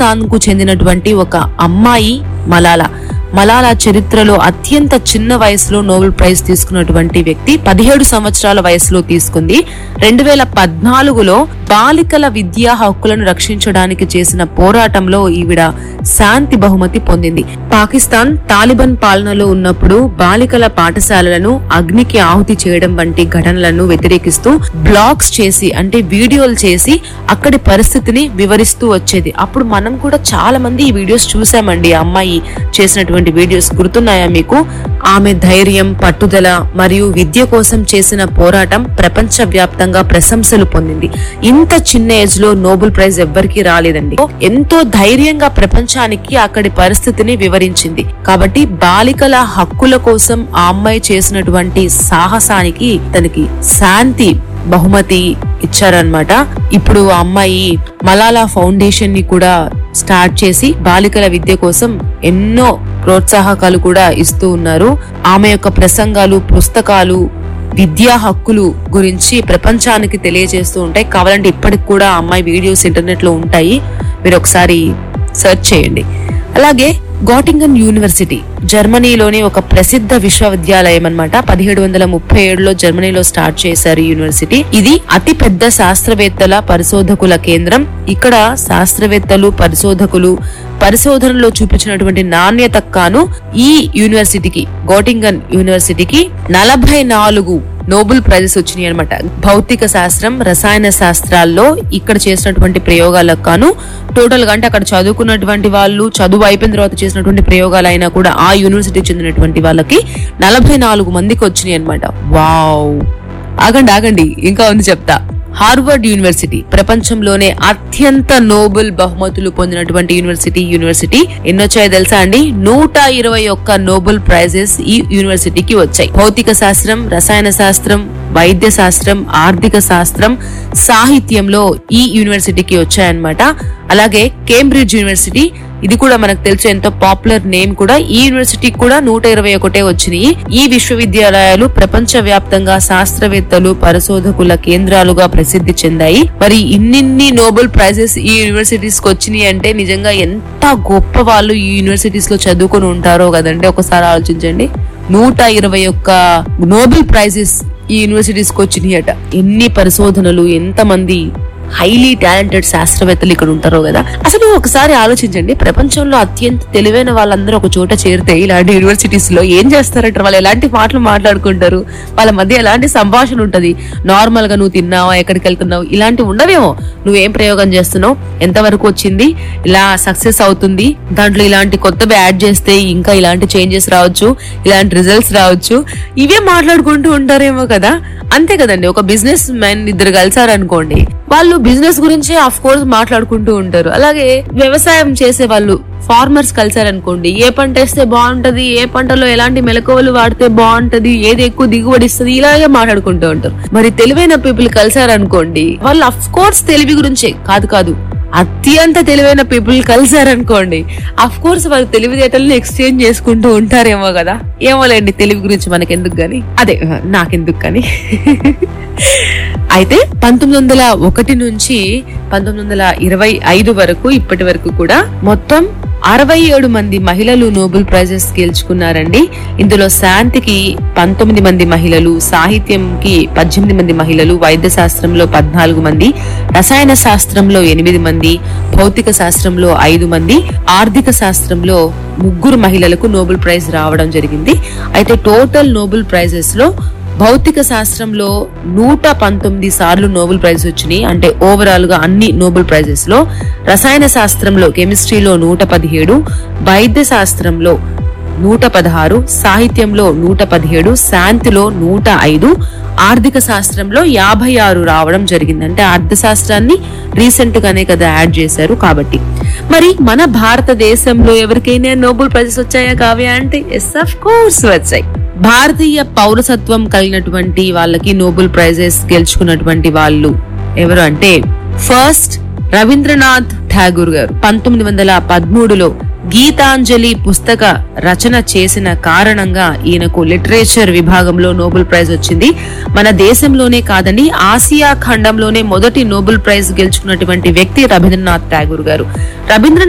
పాకిస్తాన్ కు చెందినటువంటి ఒక అమ్మాయి మలాలా మలాలా చరిత్రలో అత్యంత చిన్న వయసులో నోబెల్ ప్రైజ్ తీసుకున్నటువంటి వ్యక్తి పదిహేడు సంవత్సరాల వయసులో తీసుకుంది రెండు వేల పద్నాలుగులో బాలికల విద్యా హక్కులను రక్షించడానికి చేసిన పోరాటంలో ఈవిడ శాంతి బహుమతి పొందింది పాకిస్తాన్ తాలిబాన్ పాలనలో ఉన్నప్పుడు బాలికల పాఠశాలలను అగ్నికి ఆహుతి చేయడం వంటి ఘటనలను వ్యతిరేకిస్తూ బ్లాగ్స్ చేసి అంటే వీడియోలు చేసి అక్కడి పరిస్థితిని వివరిస్తూ వచ్చేది అప్పుడు మనం కూడా చాలా మంది ఈ వీడియోస్ చూసామండి ఆ అమ్మాయి చేసినటువంటి వీడియోస్ గుర్తున్నాయా మీకు ఆమె ధైర్యం పట్టుదల మరియు విద్య కోసం చేసిన పోరాటం ప్రపంచ వ్యాప్తంగా ప్రశంసలు పొందింది ఇంత చిన్న ఏజ్ లో నోబెల్ ప్రైజ్ ఎవ్వరికీ రాలేదండి ఎంతో ధైర్యంగా ప్రపంచానికి అక్కడి పరిస్థితిని వివరించింది కాబట్టి బాలికల హక్కుల కోసం ఆ అమ్మాయి చేసినటువంటి సాహసానికి తనకి శాంతి బహుమతి ఇచ్చారనమాట ఇప్పుడు ఆ అమ్మాయి మలాలా ఫౌండేషన్ ని కూడా స్టార్ట్ చేసి బాలికల విద్య కోసం ఎన్నో ప్రోత్సాహకాలు కూడా ఇస్తూ ఉన్నారు ఆమె యొక్క ప్రసంగాలు పుస్తకాలు విద్యా హక్కులు గురించి ప్రపంచానికి తెలియజేస్తూ ఉంటాయి కావాలంటే ఇప్పటికి కూడా ఆ అమ్మాయి వీడియోస్ ఇంటర్నెట్ లో ఉంటాయి మీరు ఒకసారి సెర్చ్ చేయండి అలాగే గాటింగన్ యూనివర్సిటీ జర్మనీలోని ఒక ప్రసిద్ధ విశ్వవిద్యాలయం అన్నమాట పదిహేడు వందల ముప్పై ఏడులో జర్మనీలో స్టార్ట్ చేశారు ఈ యూనివర్సిటీ ఇది అతి పెద్ద శాస్త్రవేత్తల పరిశోధకుల కేంద్రం ఇక్కడ శాస్త్రవేత్తలు పరిశోధకులు పరిశోధనలో చూపించినటువంటి నాణ్యత కాను ఈ యూనివర్సిటీకి గోటింగన్ యూనివర్సిటీకి నలభై నాలుగు నోబెల్ ప్రైజెస్ వచ్చినాయి అనమాట భౌతిక శాస్త్రం రసాయన శాస్త్రాల్లో ఇక్కడ చేసినటువంటి ప్రయోగాలకు గాను టోటల్ గా అంటే అక్కడ చదువుకున్నటువంటి వాళ్ళు చదువు అయిపోయిన తర్వాత చేసినటువంటి ప్రయోగాలు అయినా కూడా ఆ యూనివర్సిటీకి చెందినటువంటి వాళ్ళకి నలభై నాలుగు మందికి వచ్చినాయి అనమాట వావ్ ఆగండి ఆగండి ఇంకా ఉంది చెప్తా హార్వర్డ్ యూనివర్సిటీ ప్రపంచంలోనే అత్యంత నోబెల్ బహుమతులు పొందినటువంటి యూనివర్సిటీ యూనివర్సిటీ ఎన్నొచ్చాయో తెలుసా అండి నూట ఇరవై ఒక్క నోబెల్ ప్రైజెస్ ఈ యూనివర్సిటీకి వచ్చాయి భౌతిక శాస్త్రం రసాయన శాస్త్రం వైద్య శాస్త్రం ఆర్థిక శాస్త్రం సాహిత్యంలో ఈ యూనివర్సిటీకి వచ్చాయన్నమాట అలాగే కేంబ్రిడ్జ్ యూనివర్సిటీ ఇది కూడా మనకు తెలుసు ఎంతో పాపులర్ నేమ్ కూడా ఈ యూనివర్సిటీకి కూడా నూట ఇరవై ఒకటే వచ్చినాయి ఈ విశ్వవిద్యాలయాలు ప్రపంచ వ్యాప్తంగా శాస్త్రవేత్తలు పరిశోధకుల కేంద్రాలుగా ప్రసిద్ధి చెందాయి మరి ఇన్నిన్ని నోబెల్ ప్రైజెస్ ఈ యూనివర్సిటీస్ కి వచ్చినాయి అంటే నిజంగా ఎంత గొప్ప వాళ్ళు ఈ యూనివర్సిటీస్ లో చదువుకొని ఉంటారో కదండి ఒకసారి ఆలోచించండి నూట ఇరవై ఒక్క నోబెల్ ప్రైజెస్ ఈ యూనివర్సిటీస్ కి వచ్చినాయట ఎన్ని పరిశోధనలు ఎంతమంది హైలీ టాలెంటెడ్ శాస్త్రవేత్తలు ఇక్కడ ఉంటారో కదా అసలు ఒకసారి ఆలోచించండి ప్రపంచంలో అత్యంత తెలివైన వాళ్ళందరూ ఒక చోట చేరితే ఇలాంటి యూనివర్సిటీస్ లో ఏం చేస్తారంటారు వాళ్ళు ఎలాంటి మాటలు మాట్లాడుకుంటారు వాళ్ళ మధ్య ఎలాంటి సంభాషణ ఉంటది నార్మల్ గా నువ్వు తిన్నావా ఎక్కడికి వెళ్తున్నావు ఇలాంటివి ఉండవేమో నువ్వేం ప్రయోగం చేస్తున్నావు ఎంతవరకు వచ్చింది ఇలా సక్సెస్ అవుతుంది దాంట్లో ఇలాంటి కొత్తవి యాడ్ చేస్తే ఇంకా ఇలాంటి చేంజెస్ రావచ్చు ఇలాంటి రిజల్ట్స్ రావచ్చు ఇవే మాట్లాడుకుంటూ ఉంటారేమో కదా అంతే కదండి ఒక బిజినెస్ మ్యాన్ ఇద్దరు కలిసారనుకోండి వాళ్ళు బిజినెస్ గురించి ఆఫ్ కోర్స్ మాట్లాడుకుంటూ ఉంటారు అలాగే వ్యవసాయం చేసే వాళ్ళు ఫార్మర్స్ కలిసారనుకోండి ఏ పంట వేస్తే బాగుంటది ఏ పంటలో ఎలాంటి మెలకువలు వాడితే బాగుంటది ఏది ఎక్కువ దిగుబడి ఇస్తుంది ఇలాగే మాట్లాడుకుంటూ ఉంటారు మరి తెలివైన పీపుల్ కలిసారనుకోండి వాళ్ళు అఫ్ కోర్స్ తెలివి గురించే కాదు కాదు అత్యంత తెలివైన పీపుల్ కలిసారనుకోండి అఫ్ కోర్స్ వాళ్ళు తెలివితేటల్ని ఎక్స్చేంజ్ చేసుకుంటూ ఉంటారేమో కదా ఏమోలేండి తెలివి గురించి మనకెందుకు గాని అదే నాకెందుకు కానీ అయితే పంతొమ్మిది వందల ఒకటి నుంచి పంతొమ్మిది వందల ఇరవై ఐదు వరకు ఇప్పటి వరకు కూడా మొత్తం అరవై ఏడు మంది మహిళలు నోబెల్ ప్రైజెస్ గెలుచుకున్నారండి ఇందులో శాంతికి పంతొమ్మిది మంది మహిళలు సాహిత్యంకి పద్దెనిమిది మంది మహిళలు వైద్య శాస్త్రంలో పద్నాలుగు మంది రసాయన శాస్త్రంలో ఎనిమిది మంది భౌతిక శాస్త్రంలో ఐదు మంది ఆర్థిక శాస్త్రంలో ముగ్గురు మహిళలకు నోబెల్ ప్రైజ్ రావడం జరిగింది అయితే టోటల్ నోబెల్ ప్రైజెస్ లో భౌతిక శాస్త్రంలో నూట పంతొమ్మిది సార్లు నోబెల్ ప్రైజ్ వచ్చినాయి అంటే ఓవరాల్ గా అన్ని నోబెల్ ప్రైజెస్ లో రసాయన శాస్త్రంలో కెమిస్ట్రీలో నూట పదిహేడు వైద్య శాస్త్రంలో నూట పదహారు సాహిత్యంలో నూట పదిహేడు శాంతిలో నూట ఐదు ఆర్థిక శాస్త్రంలో యాభై ఆరు రావడం జరిగింది అంటే ఆర్థిక శాస్త్రాన్ని రీసెంట్ గానే కదా యాడ్ చేశారు కాబట్టి మరి మన భారతదేశంలో ఎవరికైనా నోబెల్ ప్రైజెస్ వచ్చాయా కావ్య అంటే ఎస్ ఆఫ్ కోర్స్ వచ్చాయి భారతీయ పౌరసత్వం కలిగినటువంటి వాళ్ళకి నోబెల్ ప్రైజెస్ గెలుచుకున్నటువంటి వాళ్ళు ఎవరు అంటే ఫస్ట్ రవీంద్రనాథ్ ఠాగూర్ గారు పంతొమ్మిది వందల పదమూడులో గీతాంజలి పుస్తక రచన చేసిన కారణంగా ఈయనకు లిటరేచర్ విభాగంలో నోబెల్ ప్రైజ్ వచ్చింది మన దేశంలోనే కాదండి ఆసియా ఖండంలోనే మొదటి నోబెల్ ప్రైజ్ గెలుచుకున్నటువంటి వ్యక్తి రవీంద్రనాథ్ ఠాగూర్ గారు రవీంద్రనాథ్